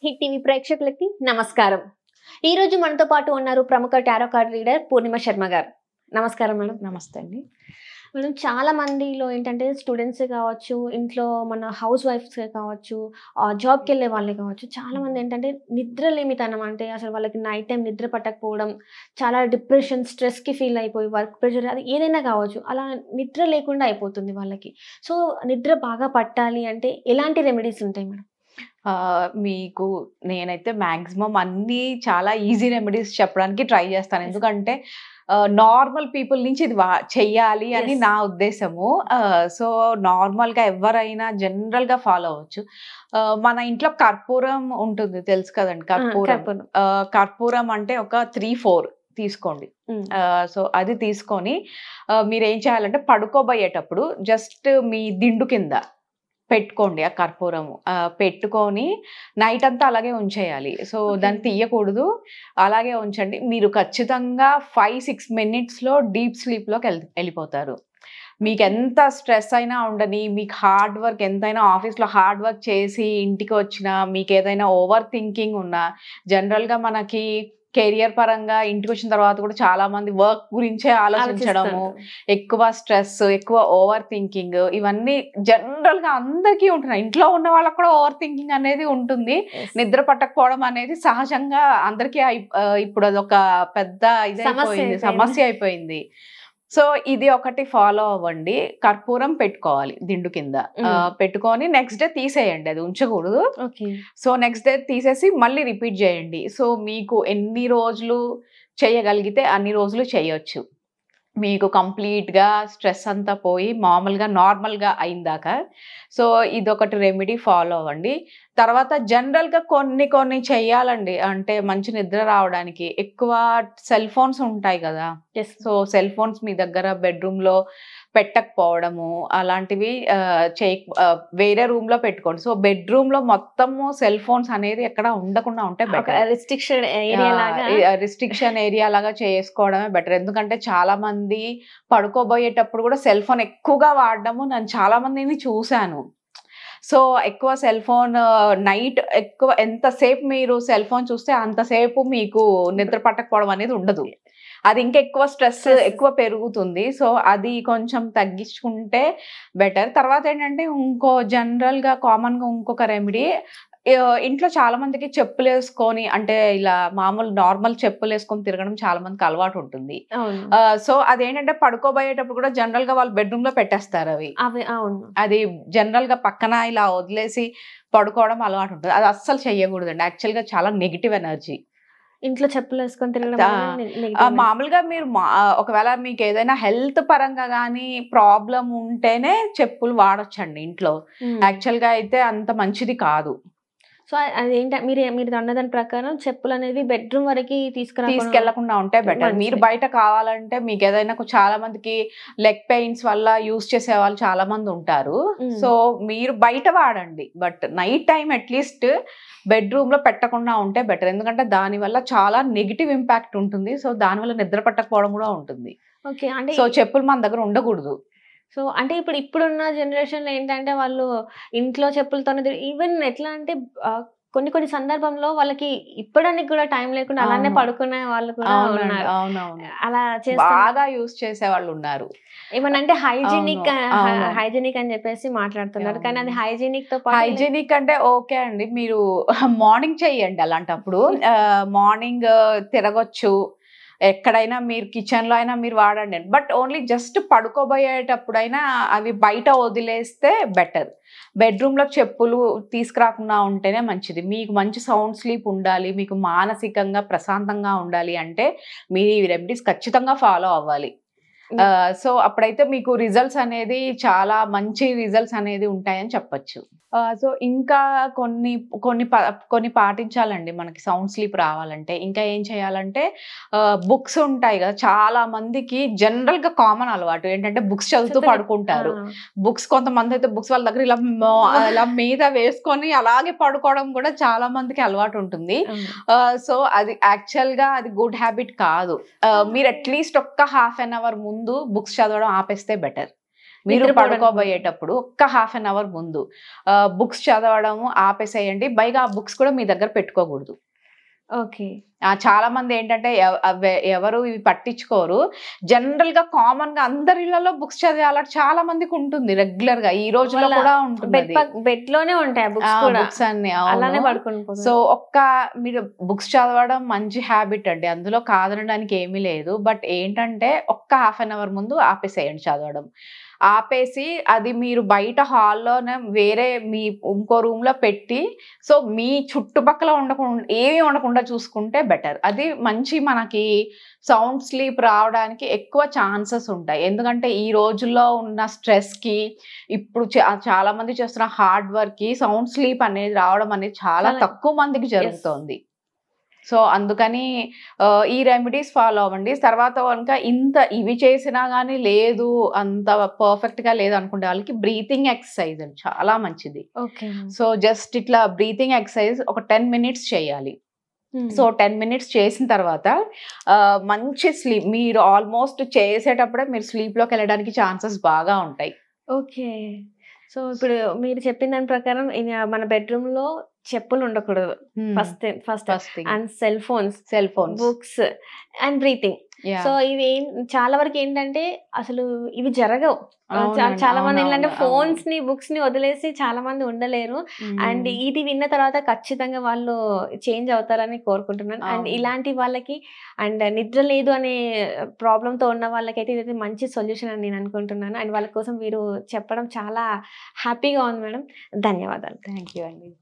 Hit TV ప్రేక్షకులకి నమస్కారం ఈ రోజు మనతో పాటు ఉన్నారు ప్రముఖ tarot card reader Purnima Sharma గారు నమస్కారం మేడం నమస్తే అండి మేడం చాలా మందిలో ఏంటంటే స్టూడెంట్స్ కావచ్చు ఇంట్లో మన హౌస్ వైఫ్స్ కావచ్చు జాబ్కి వెళ్ళే వాళ్ళే కావచ్చు చాలా మంది ఏంటంటే నిద్ర లేమితనం అంటే అసలు వాళ్ళకి నైట్ టైం నిద్ర పట్టకపోవడం చాలా డిప్రెషన్ స్ట్రెస్కి ఫీల్ అయిపోయి వర్క్ ప్రెషర్ అది ఏదైనా కావచ్చు అలా నిద్ర లేకుండా అయిపోతుంది వాళ్ళకి సో నిద్ర బాగా పట్టాలి అంటే ఎలాంటి రెమెడీస్ ఉంటాయి మేడం ఆ, మీకు నేనైతే మాక్సిమం అన్ని చాలా ఈజీ రెమెడీస్ చెప్పడానికి ట్రై చేస్తాను ఎందుకంటే నార్మల్ పీపుల్ నుంచి ఇది వా- చెయ్యాలి అని Yes. నా ఉద్దేశము సో నార్మల్గా ఎవరైనా జనరల్గా ఫాలో అవ్వచ్చు ఆ, మన ఇంట్లో కర్పూరం ఉంటుంది తెలుసు కదండి కర్పూరం కర్పూరం. ఆ, కర్పూరం అంటే ఒక త్రీ ఫోర్ తీసుకోండి ఉమ్. సో అది తీసుకొని ఆ, మీరు ఏం చేయాలంటే పడుకోబోయేటప్పుడు జస్ట్ మీ దిండు కింద పెట్టుకోండి ఆ కర్పూరము ఆ, పెట్టుకొని నైట్ అంతా అలాగే ఉంచేయాలి సో Okay. దాన్ని తీయకూడదు అలాగే ఉంచండి మీరు ఖచ్చితంగా ఫైవ్ సిక్స్ మినిట్స్లో డీప్ స్లీప్లోకి వెళ్ళి వెళ్ళిపోతారు మీకు ఎంత స్ట్రెస్ అయినా ఉండని మీకు హార్డ్ వర్క్ ఎంతైనా ఆఫీస్లో హార్డ్ వర్క్ చేసి ఇంటికి వచ్చినా మీకు ఏదైనా ఓవర్ థింకింగ్ ఉన్నా జనరల్గా మనకి కెరియర్ పరంగా ఇంటికి వచ్చిన తర్వాత కూడా చాలా మంది వర్క్ గురించే ఆలోచించడము ఆలోచిస్తారు. ఎక్కువ స్ట్రెస్ ఎక్కువ ఓవర్ థింకింగ్ ఇవన్నీ జనరల్ గా అందరికీ ఉంటున్నాయి ఇంట్లో ఉన్న వాళ్ళకి కూడా ఓవర్ థింకింగ్ అనేది ఉంటుంది Yes. నిద్ర పట్టకపోవడం అనేది సహజంగా అందరికీ అయి- ఆ, ఇప్పుడు అదొక పెద్ద ఇది సమస్య అయిపోయింది అయిపోయింది. సమస్య అయిపోయింది సో ఇది ఒకటి ఫాలో అవ్వండి కర్పూరం పెట్టుకోవాలి దిండు కింద ఆ, Mm. పెట్టుకొని నెక్స్ట్ డే తీసేయండి అది ఉంచకూడదు ఓకే సో నెక్స్ట్ డే తీసేసి మళ్ళీ రిపీట్ చేయండి సో మీకు ఎన్ని రోజులు చేయగలిగితే అన్ని రోజులు చేయొచ్చు మీకు కంప్లీట్గా స్ట్రెస్ అంతా పోయి మామూలుగా నార్మల్గా అయిందాక సో ఇదొకటి రెమెడీ ఫాలో అవ్వండి తర్వాత జనరల్గా కొన్ని కొన్ని చెయ్యాలండి అంటే మంచి నిద్ర రావడానికి ఎక్కువ సెల్ ఫోన్స్ ఉంటాయి కదా ఎస్ సో సెల్ ఫోన్స్ మీ దగ్గర బెడ్రూమ్లో పెట్టకపోవడము అలాంటివి ఆ, చేయ ఆ, వేరే రూమ్ లో పెట్టుకోండి సో బెడ్రూమ్ లో మొత్తము సెల్ ఫోన్స్ అనేది ఎక్కడ ఉండకుండా ఉంటే ఒక బెటర్ రిస్ట్రిక్షన్ ఏరియా లాగా రిస్ట్రిక్షన్ ఏరియా లాగా చేసుకోవడమే బెటర్ ఎందుకంటే చాలా మంది పడుకోబోయేటప్పుడు కూడా సెల్ ఫోన్ ఎక్కువగా వాడడము నేను చాలా మందిని చూశాను సో ఎక్కువ సెల్ ఫోన్ నైట్ ఎక్కువ ఎంతసేపు మీరు సెల్ ఫోన్ చూస్తే అంతసేపు మీకు నిద్ర పట్టకపోవడం అనేది ఉండదు అది ఇంకా ఎక్కువ స్ట్రెస్ Stress. ఎక్కువ పెరుగుతుంది సో అది కొంచెం తగ్గించుకుంటే బెటర్ తర్వాత ఏంటంటే ఇంకో జనరల్ గా కామన్ గా ఇంకొక రెమెడీ ఇంట్లో చాలా మందికి చెప్పులు వేసుకొని అంటే ఇలా మామూలు నార్మల్ చెప్పులు వేసుకొని తిరగడం చాలా మందికి అలవాటు ఉంటుంది అవును సో అదేంటంటే పడుకోబోయేటప్పుడు కూడా జనరల్ గా వాళ్ళు బెడ్రూమ్ లో పెట్టేస్తారు అవి అవి అవును అది జనరల్ గా పక్కన ఇలా వదిలేసి పడుకోవడం అలవాటు ఉంటుంది అది అస్సలు చెయ్యకూడదండి యాక్చువల్ గా చాలా నెగిటివ్ ఎనర్జీ ఇంట్లో చెప్పులు వేసుకొని తిరగడం ఆ, వల్ల నె- ఆ, negative మామూలుగా మీరు మా- ఆ, ఒకవేళ మీకు ఏదైనా హెల్త్ పరంగా కానీ ప్రాబ్లం ఉంటేనే చెప్పులు వాడొచ్చండి ఇంట్లో ఉమ్. యాక్చువల్ గా అయితే అంత మంచిది కాదు సో అది ఏంట మీరు మీరు అన్న దాని ప్రకారం చెప్పులు అనేవి బెడ్రూమ్ వరకు తీసుకురా తీసుకెళ్లకుండా ఉంటే బెటర్ మంచిది. మీరు బయట కావాలంటే మీకు ఏదైనా కొ- చాలా మందికి లెగ్ పెయిన్స్ వల్ల యూస్ చేసే వాళ్ళు చాలా మంది ఉంటారు Mm. సో మీరు బయట వాడండి but night time at least bedroom లో పెట్టకుండా ఉంటే బెటర్ ఎందుకంటే దాని వల్ల చాలా నెగిటివ్ ఇంపాక్ట్ ఉంటుంది సో దాని వల్ల నిద్ర పట్టకపోవడం కూడా ఉంటుంది ఓకే అంటే సో చెప్పులు మన దగ్గర ఉండకూడదు సో అంటే ఇప్పుడు ఇప్పుడున్న జనరేషన్ లో ఏంటంటే వాళ్ళు ఇంట్లో చెప్పులతోనే ఈవెన్ ఎట్లా అంటే ఆ, కొన్ని కొన్ని సందర్భంలో వాళ్ళకి ఇప్పడానికి కూడా టైం లేకుండా అలానే అవును. పడుకునే వాళ్ళు కూడా అవునండి ఉన్నారు అవునవును అలా చేస్తా బాగా యూస్ చేసే వాళ్ళు ఉన్నారు ఏమనంటే హైజీనిక్ అవును, అవును. హైజీనిక్ అని చెప్పేసి మాట్లాడుతున్నారు కానీ అది అవును. హైజీనిక్ తో పాటు హైజీనిక్ అంటే ఓకే అండి మీరు మార్నింగ్ చెయ్యండి అలాంటప్పుడు మార్నింగ్ తిరగొచ్చు ఎక్కడైనా మీరు కిచెన్ లో అయినా మీరు వాడండి బట్ ఓన్లీ జస్ట్ పడుకోబోయేటప్పుడైనా అవి బయట వదిలేస్తే బెటర్ బెడ్రూమ్ లో చెప్పులు తీసుకురాకుండా ఉంటేనే మంచిది మీకు మంచి సౌండ్ స్లీప్ ఉండాలి మీకు మానసికంగా ప్రశాంతంగా ఉండాలి అంటే మీరు ఈ రెమెడీస్ ఖచ్చితంగా ఫాలో అవ్వాలి సో అప్పుడైతే మీకు రిజల్ట్స్ అనేది చాలా మంచి రిజల్ట్స్ అనేది ఉంటాయని చెప్పొచ్చు సో ఇంకా కొన్ని కొన్ని ప- కొన్ని పాటించాలండి మనకి సౌండ్ స్లీప్ రావాలంటే ఇంకా ఏం చేయాలంటే బుక్స్ ఉంటాయి కదా చాలా మందికి జనరల్ గా కామన్ అలవాటు ఏంటంటే బుక్స్ చదువుతూ చదువుతూ- పడుకుంటారు బుక్స్ కొంతమంది అయితే బుక్స్ వాళ్ళ దగ్గర ఇలా మో- ఇలా మీద వేసుకొని అలాగే పడుకోవడం కూడా చాలా మందికి అలవాటు ఉంటుంది సో అది యాక్చువల్ గా అది గుడ్ హ్యాబిట్ కాదు ఆ, మీరు అట్లీస్ట్ ఒక్క హాఫ్ అన్ అవర్ ముందు బుక్స్ చదవడం ఆపేస్తే బెటర్ మీరు నిద్రపోవడానికి పడుకోబోయేటప్పుడు ఒక్క హాఫ్ అన్ అవర్ ముందు బుక్స్ చదవడము ఆపేసేయండి పైగా ఆ బుక్స్ కూడా మీ దగ్గర పెట్టుకోకూడదు ఓకే ఆ, చాలా మంది ఏంటంటే ఎవ- అవ- ఎవరు ఇవి పట్టించుకోరు జనరల్ గా కామన్ గా అందరి ఇళ్లలో బుక్స్ చదివాలని చాలా మందికి ఉంటుంది రెగ్యులర్ గా ఈ రోజుల్లో వాళ్ళ కూడా ఉంటుంది బెడ్ బెడ్ లోనే ఉంటాయి బుక్స్ కూడా బుక్స్ అన్ని అలానే అవును. పడుకుని పోతారు. సో ఒక్క మీరు బుక్స్ చదవడం మంచి హ్యాబిట్ అండి అందులో కాదనడానికి ఏమీ లేదు బట్ ఏంటంటే ఒక్క హాఫ్ అన్ అవర్ ముందు ఆపేసేయండి చదవడం ఆపేసి అది మీరు బయట హాల్లోనే వేరే మీ ఇంకో రూమ్ లో పెట్టి సో మీ చుట్టుపక్కల ఉండకుండా ఏమీ ఉండకుండా చూసుకుంటే బెటర్ అది మంచి మనకి సౌండ్ స్లీప్ రావడానికి ఎక్కువ ఛాన్సెస్ ఉంటాయి ఎందుకంటే ఈ రోజుల్లో ఉన్న స్ట్రెస్ కి ఇప్పుడు చా- చాలా మంది చేస్తున్న హార్డ్ వర్క్ కి సౌండ్ స్లీప్ అనేది రావడం అనేది చాలా చాలా- తక్కువ మందికి జరుగుతోంది సో అందుకని ఆ, ఈ రెమెడీస్ ఫాలో అవ్వండి తర్వాత కనుక ఇంత ఇవి చేసినా కానీ లేదు అంత పర్ఫెక్ట్ గా లేదు అనుకునే వాళ్ళకి బ్రీతింగ్ ఎక్సర్సైజ్ అండి చాలా మంచిది ఓకే సో జస్ట్ ఇట్లా బ్రీతింగ్ ఎక్సర్సైజ్ ఒక టెన్ మినిట్స్ చేయాలి సో టెన్ మినిట్స్ చేసిన తర్వాత ఆ, మంచి స్లీప్ మీరు ఆల్మోస్ట్ చేసేటప్పుడే మీరు స్లీప్ లోకి వెళ్ళడానికి ఛాన్సెస్ బాగా ఉంటాయి ఓకే సో ఇప్పుడు మీరు చెప్పిన దాని ప్రకారం ఇక మన బెడ్రూమ్ లో చెప్పులు ఉండకూడదు first first first thing and cell phones cell phones books and breathing so ఇవి ఏం- చాలా వరకు ఏంటంటే అసలు ఇవి జరగవు చా- చాలా మంది ఏంటంటే ఫోన్స్ ని బుక్స్ ని వదిలేసి చాలా మంది ఉండలేరు అండ్ ఇది విన్న తర్వాత ఖచ్చితంగా వాళ్ళు చేంజ్ అవుతారని కోరుకుంటున్నాను అండ్ అవును. ఇలాంటి వాళ్ళకి అండ్ నిద్ర లేదు అనే ప్రాబ్లమ్ తో ఉన్న వాళ్ళకైతే ఇది మంచి సొల్యూషన్ అని నేను అనుకుంటున్నాను అండ్ వాళ్ళ కోసం మీరు చెప్పడం చాలా హ్యాపీగా ఉంది మేడం ధన్యవాదాలు థ్యాంక్ యూ అండి